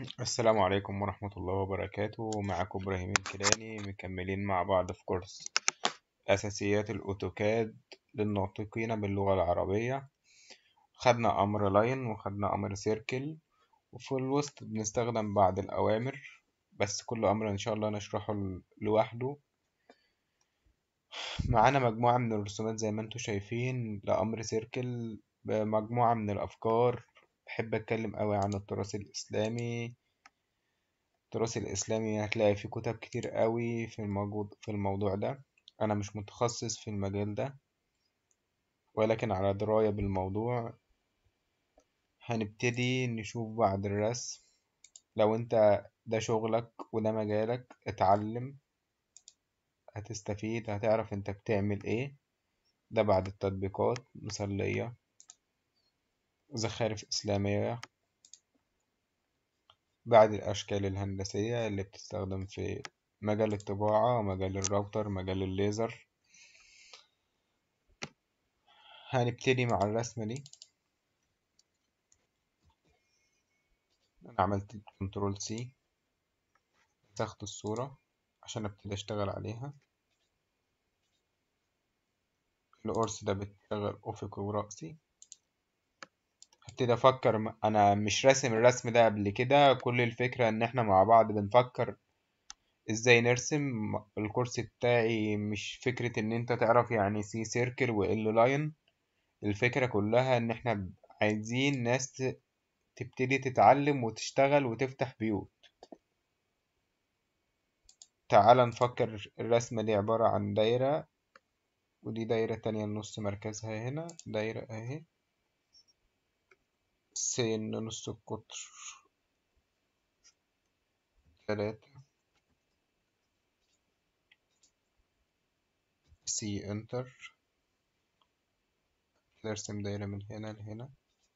السلام عليكم ورحمة الله وبركاته معكم إبراهيم الكيلاني مكملين مع بعض في كورس أساسيات الأوتوكاد للناطقين باللغة العربية خدنا أمر لاين وخدنا أمر سيركل وفي الوسط بنستخدم بعض الأوامر بس كل أمر إن شاء الله نشرحه لوحده معانا مجموعة من الرسومات زي ما انتم شايفين لأمر سيركل بمجموعة من الأفكار بحب أتكلم أوي عن التراث الإسلامي التراث الإسلامي هتلاقي فيه كتب كتير قوي في الموجود في الموضوع ده أنا مش متخصص في المجال ده ولكن على دراية بالموضوع هنبتدي نشوف بعد الرسم لو انت ده شغلك وده مجالك اتعلم هتستفيد هتعرف انت بتعمل ايه ده بعد التطبيقات مسلية زخارف إسلامية بعد الأشكال الهندسية اللي بتستخدم في مجال الطباعة مجال الراوتر مجال الليزر هنبتدي مع الرسمة دي أنا عملت كنترول سي تاخد الصورة عشان ابتدي اشتغل عليها القرص ده بتشغل أفقي ورأسي هبتدي افكر انا مش راسم الرسم ده قبل كده كل الفكرة ان احنا مع بعض بنفكر ازاي نرسم الكورس بتاعي مش فكرة ان انت تعرف يعني سي سيركل وال لاين الفكرة كلها ان احنا عايزين ناس تبتدي تتعلم وتشتغل وتفتح بيوت تعال نفكر الرسمة دي عبارة عن دايرة ودي دايرة تانية نص مركزها هنا دايرة اهي سين نص القطر تلاتة سي انتر نرسم دايرة من هنا لهنا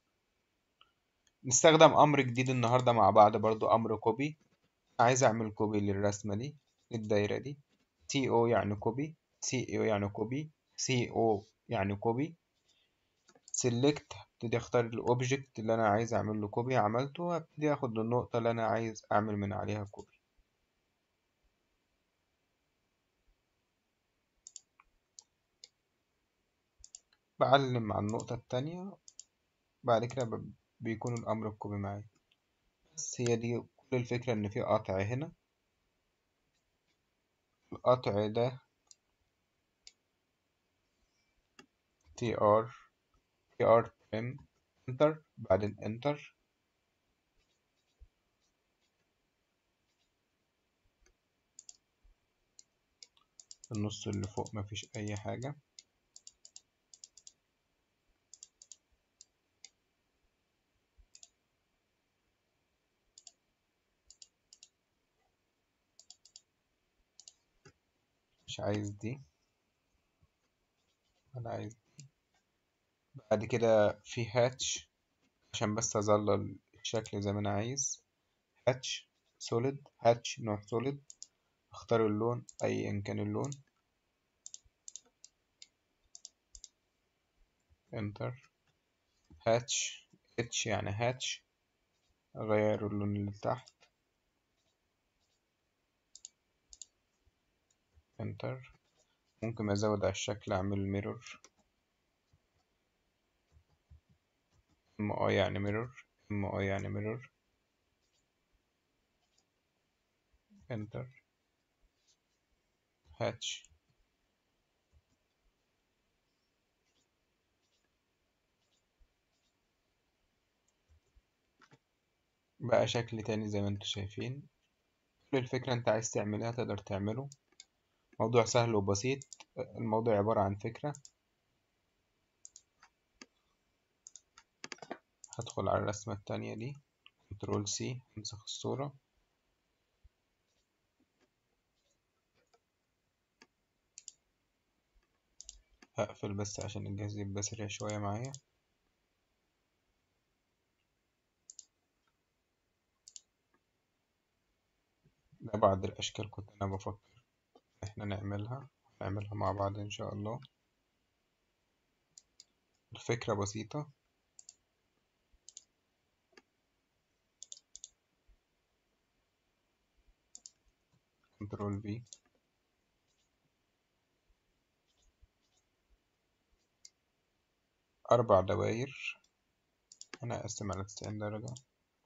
نستخدم أمر جديد النهاردة مع بعض برضو أمر كوبي عايز أعمل كوبي للرسمة دي الدايرة دي تي او يعني كوبي سي او يعني كوبي سي او يعني كوبي سيلكت هبتدي اختار الاوبجكت اللي انا عايز اعمل له كوبي عملته هبتدي اخد النقطة اللي انا عايز اعمل من عليها كوبي بعلم على النقطة التانية بعد كده بيكون الامر الكوبي معايا بس هي دي كل الفكرة ان في قطع هنا القطع ده تي ار تي ار ترم انتر بعدين انتر النص اللي فوق مفيش اي حاجة مش عايز دي انا عايز دي بعد كده في هاتش عشان بس اظلل الشكل زي ما انا عايز هاتش سوليد هاتش نوع سوليد اختار اللون ايا كان اللون انتر هاتش اتش يعني هاتش اغير اللون اللي تحت انتر ممكن ازود على الشكل اعمل ميرور ام او يعني ميرور ام او يعني ميرور انتر هاتش بقى شكل تاني زي ما انتوا شايفين كل الفكرة انت عايز تعملها تقدر تعمله موضوع سهل وبسيط الموضوع عبارة عن فكرة هدخل على الرسمة التانية دي كنترول سي انسخ الصورة هقفل بس عشان الجهاز يبقى سريع شوية معايا ده بعض الأشكال كنت أنا بفكر إحنا نعملها نعملها مع بعض إن شاء الله الفكرة بسيطة كنترول في أربع دواير هنا أقسم على تسعين درجة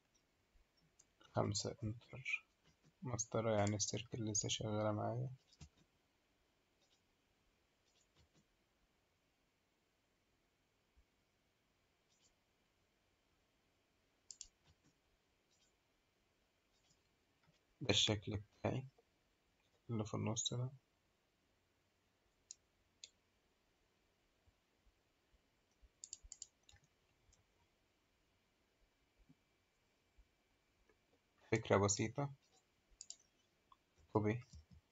خمسة انتر مسطرة يعني السيركل لسه شغالة معايا ده الشكل بتاعي اللي في النص ده فكرة بسيطة كوبي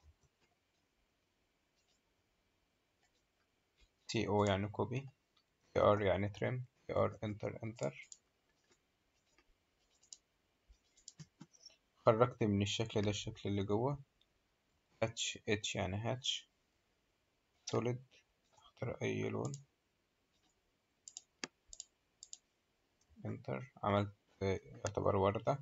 تي او يعني كوبي تي ار يعني تريم تي ار انتر انتر خرجت من الشكل ده الشكل اللي جوه هاتش اتش يعني هاتش سوليد اختار اي لون انتر عملت يعتبر وردة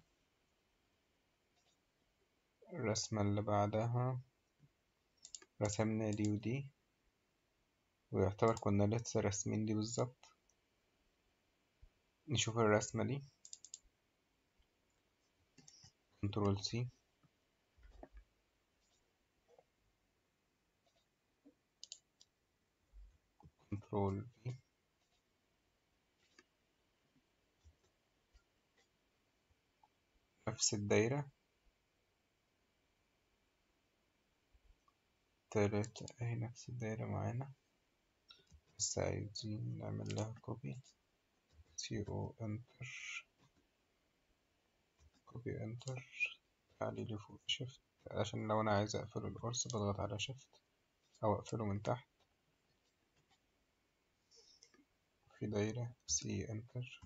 الرسمة اللي بعدها رسمنا دي ودي ويعتبر كنا لسه راسمين دي بالظبط نشوف الرسمة دي كنترول سي كنترول في نفس الدايرة تلاتة اهي نفس الدايرة معانا بس عايزين نعمل لها كوبي سي او انتر كوبي انتر تعالي لفوق شيفت عشان لو انا عايز اقفل القرص بضغط على شيفت او اقفله من تحت في دايرة سي انتر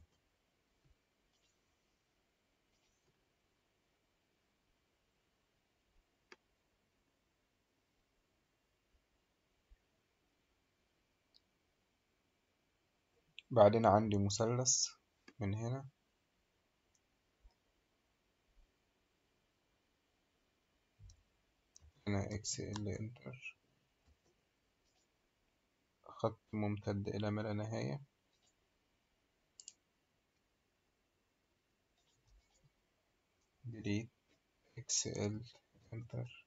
بعدين عندي مثلث من هنا هنا اكس ال انتر خط ممتد الى ما لا نهاية delete اكس ال انتر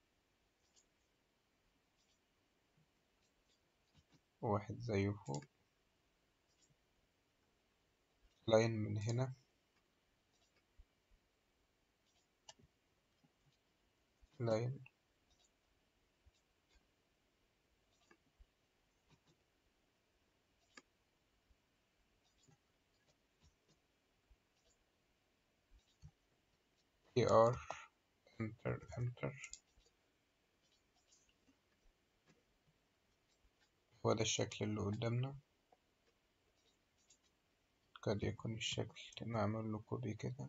واحد زيه فوق لاين من هنا لاين تي ار انتر انتر هو ده الشكل اللي قدامنا قد يكون الشكل نعمل له كوبي كده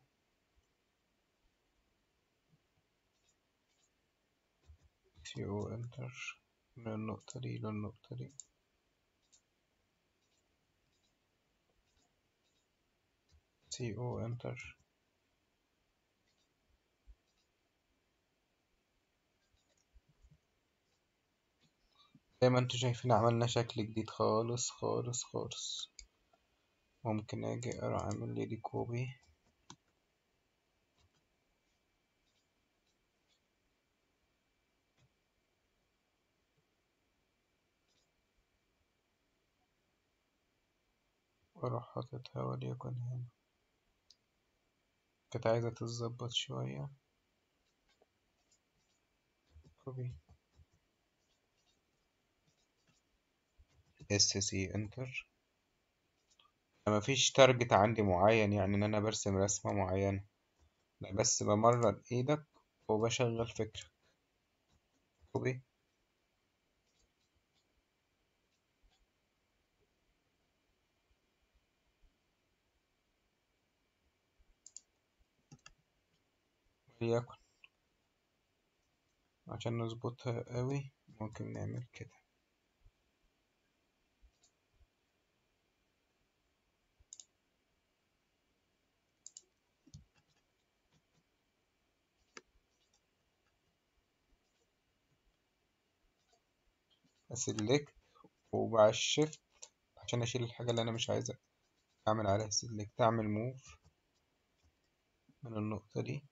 سي او انتر من النقطة دي للنقطة دي سي او انتر زي ما انتوا شايفين عملنا شكل جديد خالص خالص خالص ممكن اجي اروح اعمل لي دي كوبي واروح حاططها وليكن هنا كانت عايزة تتظبط شوية كوبي اس سي انتر مفيش تارجت عندي معين يعني ان انا برسم رسمة معينة لا بس بمرن ايدك وبشغل فكرة كوبي وليكن عشان نظبطها قوي ممكن نعمل كده أسلكت ومع الشيفت عشان أشيل الحاجة اللي أنا مش عايزة أعمل عليها سلكت أعمل موف من النقطة دي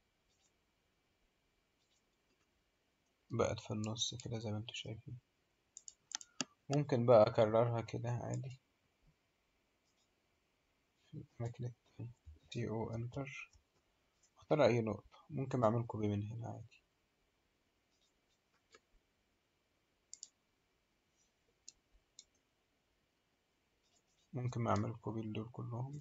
بقت في النص كده زي ما انتوا شايفين ممكن بقى أكررها كده عادي في الأماكن التانية تي أو انتر اختار أي نقطة ممكن أعمل كوبي من هنا عادي ممكن أعمل كوبي لدول كلهم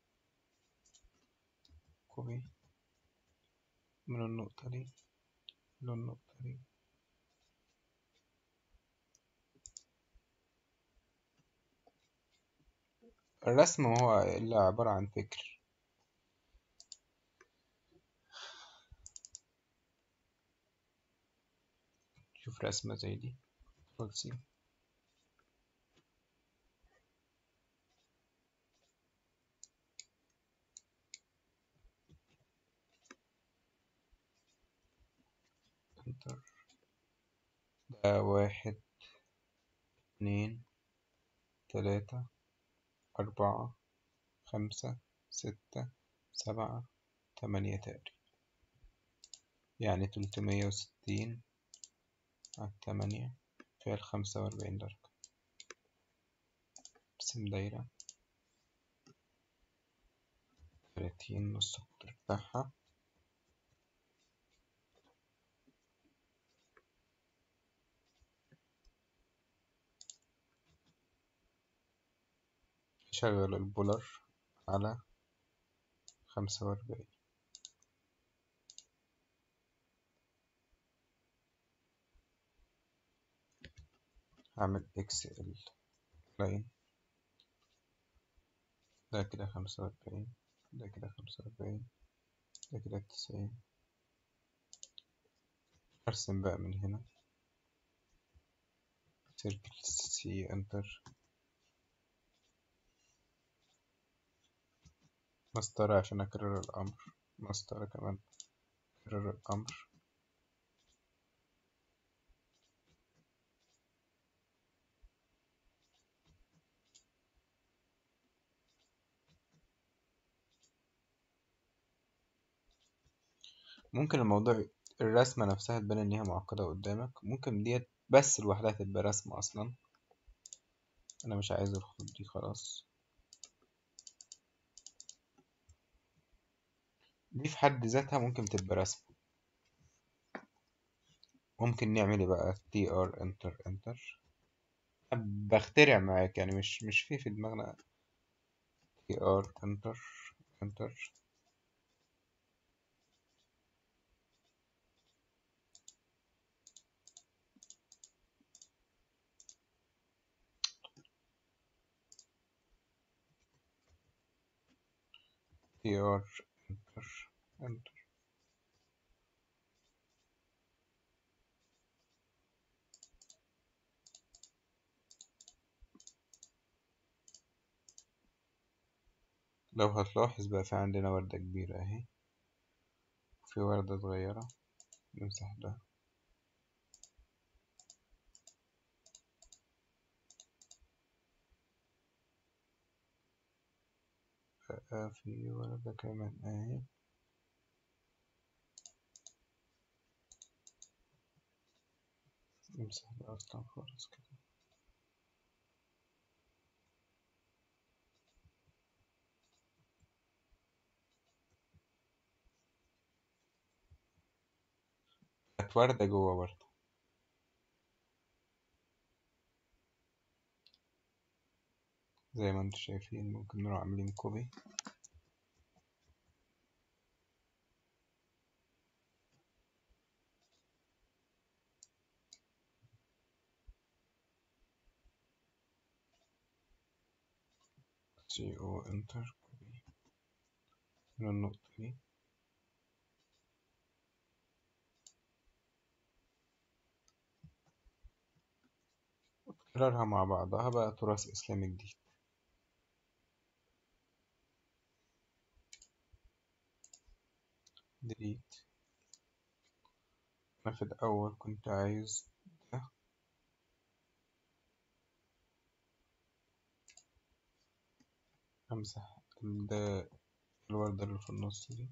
كوبي من النقطة دي للنقطة دي الرسم هو إلا عبارة عن فكر شوف رسمة زي دي سي انتر ده واحد اتنين تلاتة أربعة خمسة ستة سبعة تمانية تقريبا يعني تلتمية وستين على التمانية فيها الخمسة وأربعين درجة ارسم دايرة تلاتين نص القطر بتاعها شغل البولر على خمسة وأربعين هعمل اكس ال لاين ده كده خمسة وأربعين ده كده خمسة وأربعين ده كده تسعين أرسم بقى من هنا سيركل سي انتر مسطرة عشان أكرر الأمر مسطرة كمان أكرر الأمر ممكن الموضوع الرسمة نفسها تبان إن هي معقدة قدامك ممكن ديت بس لوحدها تبقى رسمة أصلا أنا مش عايز الخطوط دي خلاص دي في حد ذاتها ممكن تبقى رسمة ممكن نعمل ايه بقى تي ار انتر انتر بخترع معاك يعني مش مش في في دماغنا تي ار انتر انتر تي ار انتر انتر لو هتلاحظ بقى في عندنا وردة كبيرة اهي وفي وردة صغيرة نمسح ده بقى في وردة كمان اهي نمسح ده اصلا خالص كده كانت وردة جوه وردة زي ما انتم شايفين ممكن نروح عاملين كوبي سي او انتر كوبي من النقطة دي وتكررها مع بعضها بقى تراث إسلامي جديد ديليت أنا في الأول كنت عايز ده امسح ده الوردة اللي في النص دي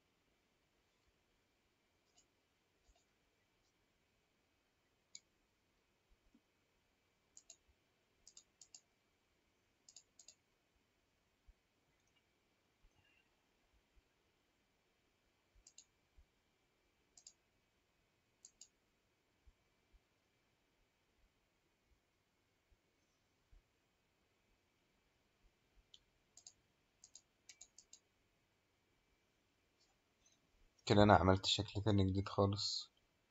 كده انا عملت شكل تاني جديد خالص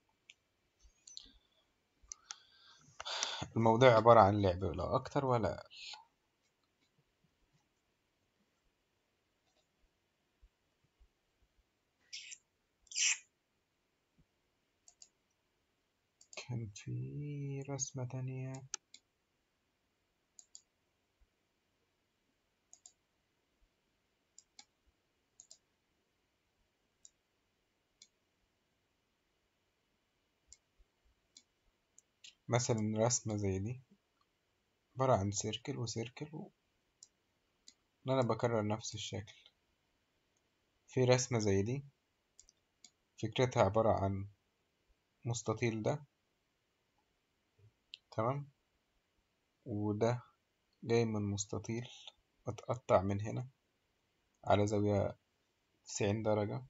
الموضوع عبارة عن لعبة لا اكتر ولا اقل كان في رسمة تانية مثلا رسمة زي دي عبارة عن سيركل وسيركل و... أنا بكرر نفس الشكل في رسمة زي دي فكرتها عبارة عن مستطيل ده تمام وده جاي من مستطيل متقطع من هنا على زاوية تسعين درجة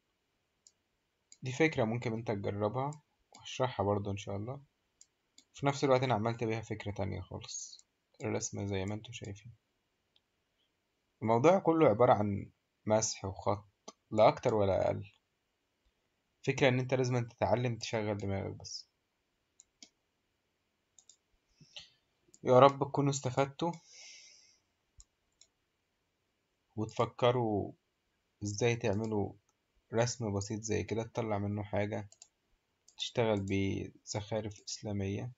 دي فكرة ممكن انت تجربها وهشرحها برضو ان شاء الله في نفس الوقت انا عملت بيها فكرة تانية خالص الرسمة زي ما انتوا شايفين الموضوع كله عبارة عن مسح وخط لا اكتر ولا اقل فكرة ان انت لازم تتعلم تشغل دماغك بس يا رب تكونوا استفدتوا وتفكروا ازاي تعملوا رسم بسيط زي كده تطلع منه حاجة تشتغل بزخارف إسلامية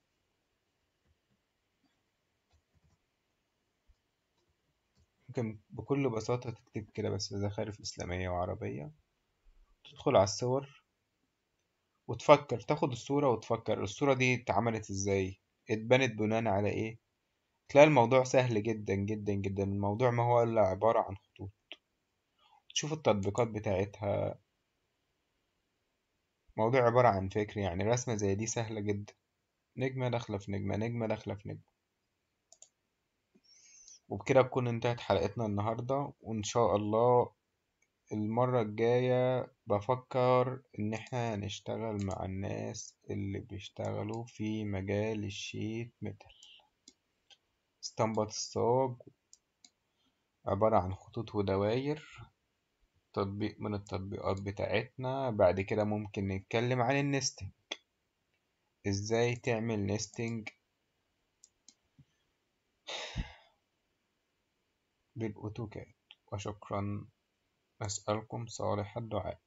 ممكن بكل بساطة تكتب كده بس زخارف إسلامية وعربية تدخل على الصور وتفكر تاخد الصورة وتفكر الصورة دي اتعملت ازاي اتبنت بناء على ايه تلاقي الموضوع سهل جدا جدا جدا الموضوع ما هو إلا عبارة عن خطوط تشوف التطبيقات بتاعتها موضوع عبارة عن فكر يعني رسمة زي دي سهلة جدا نجمة داخلة في نجمة نجمة داخلة في نجمة وبكده تكون انتهت حلقتنا النهاردة وإن شاء الله المرة الجاية بفكر إن احنا نشتغل مع الناس اللي بيشتغلوا في مجال الشيت ميتال اسطمبة الصاج عبارة عن خطوط ودواير تطبيق من التطبيقات بتاعتنا بعد كده ممكن نتكلم عن النستنج ازاي تعمل نستنج بالأوتوكاد وشكرا أسألكم صالح الدعاء